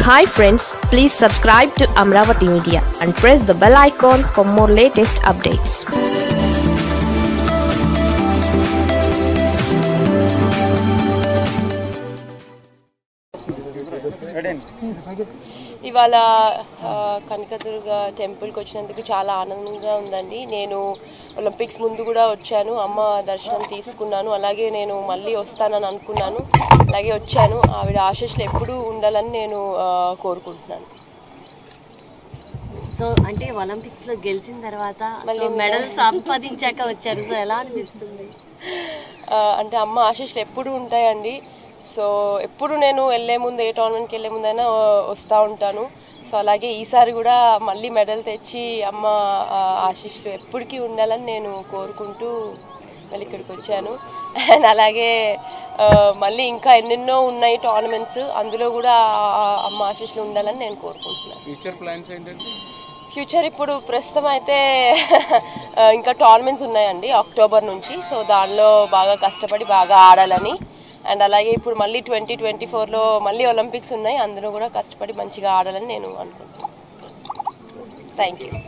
hi friends please subscribe to Amaravati Media and press the bell icon for more latest updates ఇవాళ ఆ, కనకదుర్గ టెంపుల్కి వచ్చినందుకు చాలా ఆనందంగా ఉందండి నేను ఒలింపిక్స్ ముందు కూడా వచ్చాను అమ్మ దర్శనం తీసుకున్నాను అలాగే నేను మళ్ళీ వస్తానని అనుకున్నాను అలాగే వచ్చాను ఆవిడ ఆశీస్సులు ఎప్పుడూ ఉండాలని నేను ఆ, కోరుకుంటున్నాను సో అంటే ఒలింపిక్స్ లో గెలిచిన తర్వాత సో మెడల్ సంపాదించాక వచ్చారు సో ఎలా అనిపిస్తుంది ఆ, అంటే అమ్మ ఆశీస్సులు ఎప్పుడు ఉంటాయండి సో ఎప్పుడు నేను వెళ్ళే ముందు ఏ టోర్నమెంట్కి వెళ్ళే ముందైనా వస్తూ ఉంటాను సో అలాగే ఈసారి కూడా మళ్ళీ మెడల్ తెచ్చి అమ్మ ఆ, ఆశీస్సులు ఎప్పటికీ ఉండాలని నేను కోరుకుంటూ మళ్ళీ ఇక్కడికి వచ్చాను అండ్ అలాగే ఆ, మళ్ళీ ఇంకా ఎన్నెన్నో ఉన్నాయి టోర్నమెంట్స్ అందులో కూడా ఆ- అమ్మ ఆశీస్సులు ఉండాలని నేను కోరుకుంటున్నాను ఫ్యూచర్ ప్లాన్స్ ఏంటంటే ఫ్యూచర్ ఇప్పుడు ప్రస్తుతం అయితే ఆ, ఇంకా టోర్నమెంట్స్ ఉన్నాయండి అక్టోబర్ నుంచి సో దానిలో బాగా కష్టపడి బాగా ఆడాలని అండ్ అలాగే ఇప్పుడు మళ్ళీ ట్వంటీ ట్వంటీ ఫోర్లో మళ్ళీ ఒలింపిక్స్ ఉన్నాయి అందులో కూడా కష్టపడి మంచిగా ఆడాలని నేను అనుకుంటున్నాను థ్యాంక్ యూ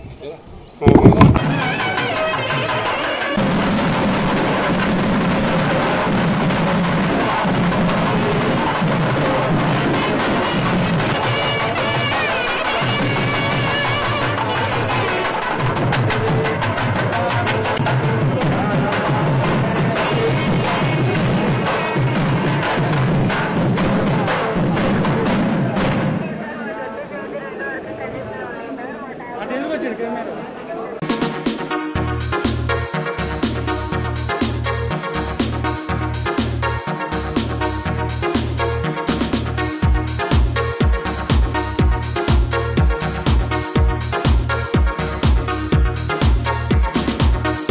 అటు ఎందుకు వచ్చాడు కెమెరా